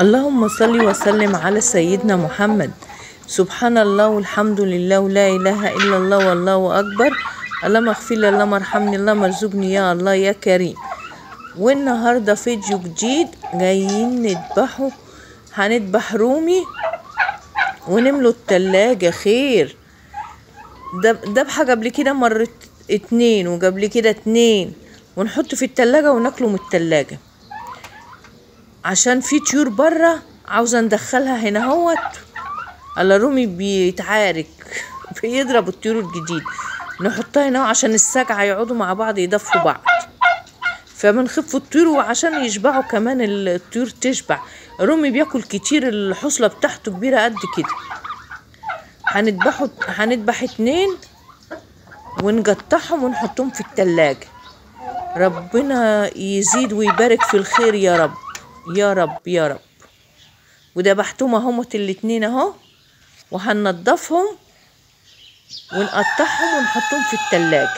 اللهم صل وسلم على سيدنا محمد سبحان الله والحمد لله ولا إله إلا الله والله أكبر اللهم اغفر لي اللهم ارحمني اللهم ارزقني يا الله يا كريم والنهاردة فيديو جديد جايين نذبحه هنذبح رومي ونملوا التلاجة خير دب- ذبحة قبل كده مرت اتنين وقبل كده اتنين ونحطه في التلاجة وناكله من التلاجة عشان في طيور برا عاوزة ندخلها هنا هوت على رومي بيتعارك بيضرب الطيور الجديد نحطها هنا عشان السجعة يقعدوا مع بعض يدفوا بعض فبنخف الطيور وعشان يشبعوا كمان الطيور تشبع رومي بياكل كتير الحصلة بتاعته كبيرة قد كده هنذبحوا هنذبح اتنين ونقطعهم ونحطهم في التلاجة ربنا يزيد ويبارك في الخير يا رب يا رب يا رب وذبحتهم اهمت الاتنين اهو وهننضفهم ونقطعهم ونحطهم في التلاجة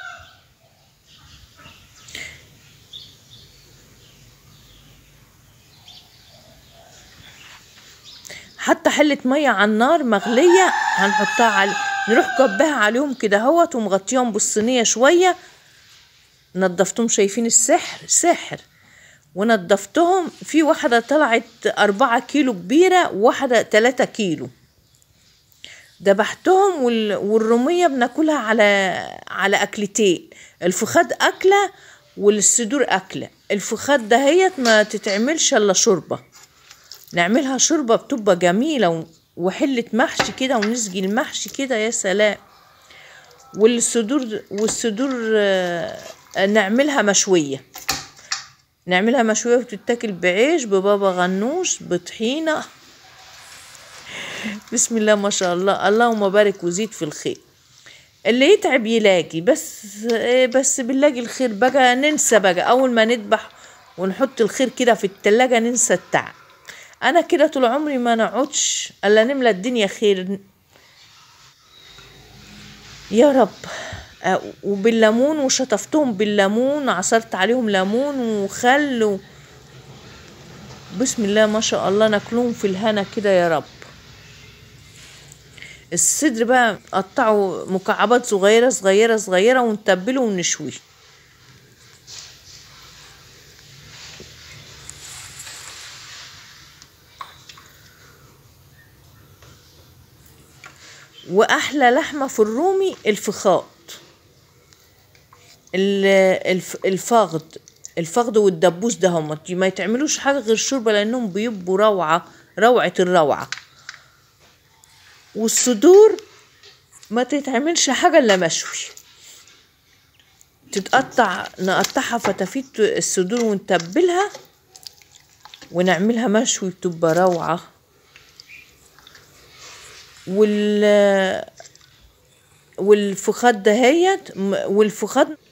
حتى حلة مية على النار مغلية هنحطها على نروح كبها عليهم كده اهوت ومغطيهم بالصينية شوية نضفتهم شايفين السحر سحر ونضفتهم في واحدة طلعت أربعة كيلو كبيرة وواحدة تلاتة كيلو دبحتهم وال... والرومية بناكلها على على أكلتين الفخاد أكلة والصدور أكلة الفخاد دهيت ما تتعملش إلا شوربة نعملها شوربة بتبقى جميلة و... وحلة محشي كده ونسقي المحشي كده يا سلام والصدور والصدور آه، نعملها مشوية نعملها مشوية وتتاكل بعيش ببابا غنوش بطحينة بسم الله ما شاء الله اللهم بارك وزيد في الخير اللي يتعب يلاقي بس إيه بس بنلاقي الخير بقى ننسى بقى اول ما نذبح ونحط الخير كده في التلاجة ننسى التعب انا كده طول عمري ما نقعدش الا نملى الدنيا خير يا رب آه، وبالليمون وشطفتهم بالليمون عصرت عليهم ليمون وخل و... بسم الله ما شاء الله ناكلهم في الهنا كده يا رب الصدر بقى قطعه مكعبات صغيرة صغيرة صغيرة ونتبله ونشويه واحلى لحمه في الرومي الفخاد ال- الف- الفخد الفخد والدبوس ده هم ما يتعملوش حاجه غير شوربه لانهم بيبقوا روعه روعه الروعه والصدور ما تتعملش حاجه الا مشوي تتقطع نقطعها فتافيت الصدور ونتبلها ونعملها مشوي بتبقى روعه وال والفخاد دهيت م- والفخاد